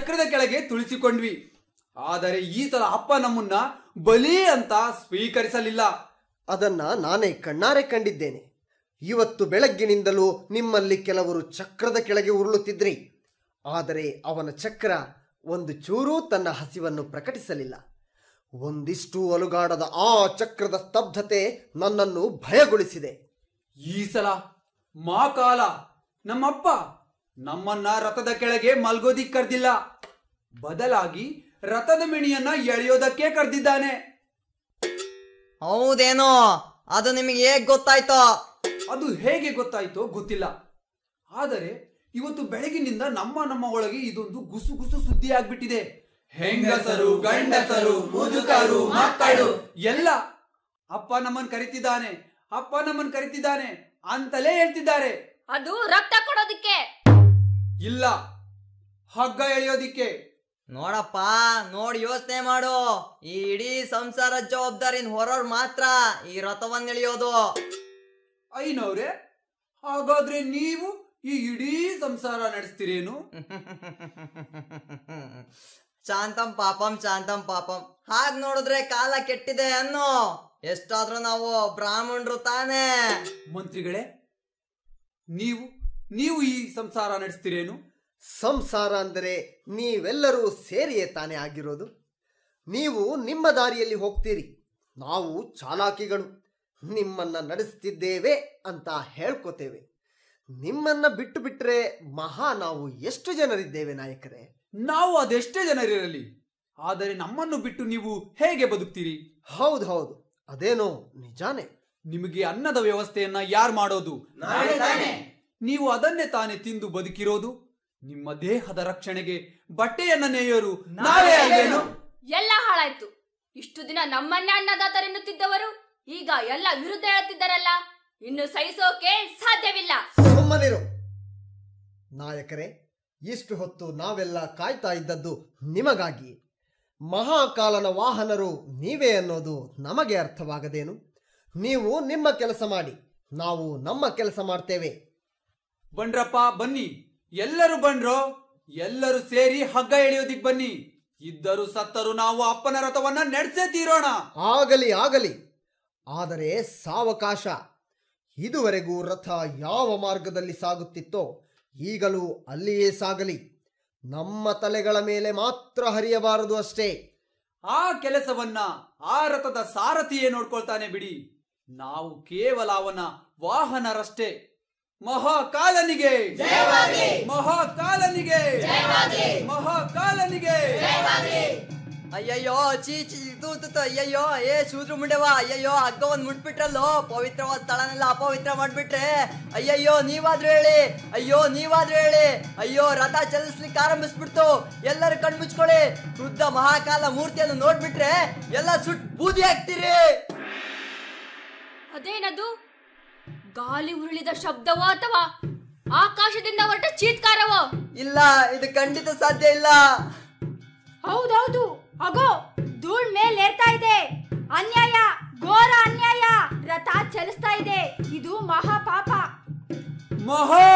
ಚಕ್ರದ ಕೆಳಗೆ ತುಳಿಸಿಕೊಂಡ್ವಿ ಆದರೆ ಈ ಸಲ ಅಪ್ಪ ನಮ್ಮನ್ನ ಬಲಿ ಅಂತ ಸ್ವೀಕರಿಸಲಿಲ್ಲ ಅದನ್ನ ನಾನೇ ಕಣ್ಣಾರೆ ಕಂಡಿದ್ದೇನೆ ಇವತ್ತು ಬೆಳಗ್ಗಿನಿಂದಲೂ ನಿಮ್ಮಲ್ಲಿ ಕೆಲವರು ಚಕ್ರದ ಕೆಳಗೆ ಉರುಳುತ್ತಿದ್ರಿ ಆದರೆ ಅವನ ಚಕ್ರ ಒಂದು ಚೂರೂ ತನ್ನ ಹಸಿವನ್ನು ಪ್ರಕಟಿಸಲಿಲ್ಲ ಒಂದಿಷ್ಟು ಅಲುಗಾಡದ ಆ ಚಕ್ರದ ಸ್ತಬ್ಧತೆ ನನ್ನನ್ನು ಭಯಗೊಳಿಸಿದೆ ಈ ಸಲ ಮಾಕಾಲ ನಮ್ಮಪ್ಪ ನಮ್ಮನ್ನ ರಥದ ಕೆಳಗೆ ಮಲ್ಗೋದಿಕ್ ಕರ್ದಿಲ್ಲ ಬದಲಾಗಿ ರಥದ ಮಿಣಿಯನ್ನ ಎಳೆಯೋದಕ್ಕೆ ಕರೆದಿದ್ದಾನೆ ಹೌದೇನೋ ಅದು ನಿಮಗೆ ಹೇಗ್ ಗೊತ್ತಾಯ್ತೋ ಅದು ಹೇಗೆ ಗೊತ್ತಾಯ್ತೋ ಗೊತ್ತಿಲ್ಲ ಆದರೆ ಇವತ್ತು ಬೆಳಗಿನಿಂದ ನಮ್ಮ ನಮ್ಮ ಒಳಗೆ ಇದೊಂದು ಗುಸು ಗುಸು ಸುದ್ದಿ ಆಗ್ಬಿಟ್ಟಿದೆ ಹೆಂಗಸರು ಗಂಡಸರು ಮುದುಕರು ಮಕ್ಕಳು ಎಲ್ಲ ಅಪ್ಪ ನಮ್ಮನ್ ಕರಿತಿದ್ದಾನೆ ಅಪ್ಪ ನಮ್ಮನ್ ಕರಿತಿದ್ದಾನೆ ಅಂತಲೇ ಹೇಳ್ತಿದ್ದಾರೆ ಅದು ರಕ್ತ ಕೊಡೋದಿಕ್ಕೆ ಇಲ್ಲ ಹಗ್ಗ ಎಳೆಯೋದಿಕ್ಕೆ ನೋಡಪ್ಪ ನೋಡಿ ಯೋಚನೆ ಮಾಡು ಈ ಇಡೀ ಸಂಸಾರ ಜವಾಬ್ದಾರಿನ ಹೊರೋರ್ ಮಾತ್ರ ಈ ರಥವನ್ನ ಎಳೆಯೋದು ಐನವ್ರೆ ಹಾಗಾದ್ರೆ ನೀವು ಈ ಇಡೀ ಸಂಸಾರ ನಡೆಸ್ತೀರೇನು ಶಾಂತಂ ಪಾಪಂ ಶಾಂತಂ ಪಾಪಂ ಹಾಗ್ ನೋಡಿದ್ರೆ ಕಾಲ ಕೆಟ್ಟಿದೆ ಅನ್ನೋ ಎಷ್ಟಾದ್ರೂ ನಾವು ಬ್ರಾಹ್ಮಣರು ತಾನೇ ಮಂತ್ರಿಗಳೇ ನೀವು ನೀವು ಈ ಸಂಸಾರ ನಡೆಸ್ತೀರೇನು ಸಂಸಾರ ಅಂದರೆ ನೀವೆಲ್ಲರೂ ಸೇರಿಯೇ ತಾನೇ ಆಗಿರೋದು ನೀವು ನಿಮ್ಮ ದಾರಿಯಲ್ಲಿ ಹೋಗ್ತೀರಿ ನಾವು ಚಾಲಾಕಿಗಳು ನಿಮ್ಮನ್ನ ನಡೆಸ್ತಿದ್ದೇವೆ ಅಂತ ಹೇಳ್ಕೋತೇವೆ ನಿಮ್ಮನ್ನ ಬಿಟ್ಟು ಬಿಟ್ರೆ ಮಹಾ ನಾವು ಎಷ್ಟು ಜನರಿದ್ದೇವೆ ನಾಯಕರೇ ನಾವು ಅದೆಷ್ಟೇ ಜನರಿರಲಿ ಆದರೆ ನಮ್ಮನ್ನು ಬಿಟ್ಟು ನೀವು ಹೇಗೆ ಬದುಕ್ತೀರಿ ಹೌದು ಹೌದು ಅದೇನೋ ನಿಜಾನೇ ನಿಮಗೆ ಅನ್ನದ ವ್ಯವಸ್ಥೆಯನ್ನ ಯಾರು ಮಾಡೋದು ನೀವು ಅದನ್ನೇ ತಾನೇ ತಿಂದು ಬದುಕಿರೋದು ನಿಮ್ಮ ದೇಹದ ರಕ್ಷಣೆಗೆ ಬಟ್ಟೆಯನ್ನ ನೇಯೋರು ನಾವೇ ಅಲ್ವೇನು ಎಲ್ಲ ಹಾಳಾಯ್ತು ಇಷ್ಟು ದಿನ ನಮ್ಮನ್ನೇ ಅನ್ನದಾತರೆನ್ನುತ್ತಿದ್ದವರು ಈಗ ಎಲ್ಲ ವಿರುದ್ಧ ಹೇಳುತ್ತಿದ್ದಾರಲ್ಲ ಇನ್ನು ಸಹಿಸೋಕೆ ಸಾಧ್ಯವಿಲ್ಲ ಸುಮ್ಮನಿರು ನಾಯಕರೇ ಇಷ್ಟು ಹೊತ್ತು ನಾವೆಲ್ಲ ಕಾಯ್ತಾ ಇದ್ದದ್ದು ನಿಮಗಾಗಿ ಮಹಾಕಾಲನ ವಾಹನರು ನೀವೇ ಅನ್ನೋದು ನಮಗೆ ಅರ್ಥವಾಗದೇನು ನೀವು ನಿಮ್ಮ ಕೆಲಸ ಮಾಡಿ ನಾವು ನಮ್ಮ ಕೆಲಸ ಮಾಡ್ತೇವೆ ಬಂಡ್ರಪ್ಪ ಬನ್ನಿ ಎಲ್ಲರೂ ಬಂಡ್ರೋ ಎಲ್ಲರೂ ಸೇರಿ ಹಗ್ಗ ಎಳೆಯೋದಿಕ್ ಬನ್ನಿ ಇದ್ದರು ಸತ್ತರು ನಾವು ಅಪ್ಪನ ರಥವನ್ನ ನಡೆಸೇ ತೀರೋಣ ಆಗಲಿ ಆಗಲಿ ಆದರೆ ಸಾವಕಾಶ ಇದುವರೆಗೂ ರಥ ಯಾವ ಮಾರ್ಗದಲ್ಲಿ ಸಾಗುತ್ತಿತ್ತೋ ಈಗಲೂ ಅಲ್ಲಿಯೇ ಸಾಗಲಿ ನಮ್ಮ ತಲೆಗಳ ಮೇಲೆ ಮಾತ್ರ ಹರಿಯಬಾರದು ಅಷ್ಟೇ ಆ ಕೆಲಸವನ್ನ ಆ ರಥದ ಸಾರಥಿಯೇ ನೋಡ್ಕೊಳ್ತಾನೆ ಬಿಡಿ ನಾವು ಕೇವಲ ಅವನ ವಾಹನರಷ್ಟೇ ಮಹಾಕಾಲನಿಗೆ ಮಹಾಕಾಲನಿಗೆ ಮಹಾಕಾಲನಿಗೆ ಅಯ್ಯಯ್ಯೋ ಚೀ ಚೀ ತೂ ತು ತು, ಅಯ್ಯಯ್ಯೋ ಏ ಶೂದ್ರ ಮುಂಡೆವ ಅಯ್ಯಯ್ಯೋ ಹಗ್ಗ ಒಂದ್ ಮುಟ್ಬಿಟ್ರಲ್ಲೋ ಪವಿತ್ರವಾದ ಸ್ಥಳನೆಲ್ಲ ಅಪವಿತ್ರ ಮಾಡ್ಬಿಟ್ರೆ ಅಯ್ಯಯ್ಯೋ ನೀವಾದ್ರೂ ಹೇಳಿ ಅಯ್ಯೋ ನೀವಾದ್ರೂ ಹೇಳಿ ಅಯ್ಯೋ ರಥ ಚಲಿಸ್ಲಿಕ್ಕೆ ಆರಂಭಿಸ್ಬಿಡ್ತು ಎಲ್ಲರೂ ಕಣ್ಮುಚ್ಕೊಳ್ಳಿ ವೃದ್ಧ ಮಹಾಕಾಲ ಮೂರ್ತಿಯನ್ನು ನೋಡ್ಬಿಟ್ರೆ ಎಲ್ಲ ಸುಟ್ ಬೂದಿ ಆಗ್ತೀರಿ ಅದೇನದು ಗಾಳಿ ಉರುಳಿದ ಶಬ್ದವೋ ಅಥವಾ ಆಕಾಶದಿಂದ ಹೊರಟ ಚೀತ್ಕಾರವೋ ಇಲ್ಲ ಇದು ಖಂಡಿತ ಸಾಧ್ಯ ಇಲ್ಲ ಹೌದೌದು ಅಗೋ ಧೂಳ್ ಮೇಲೇರ್ತಾ ಇದೆ ಅನ್ಯಾಯ ಘೋರ ಅನ್ಯಾಯ ರಥ ಚಲಿಸ್ತಾ ಇದೆ ಇದು ಮಹಾಪಾಪ ಮಹಾ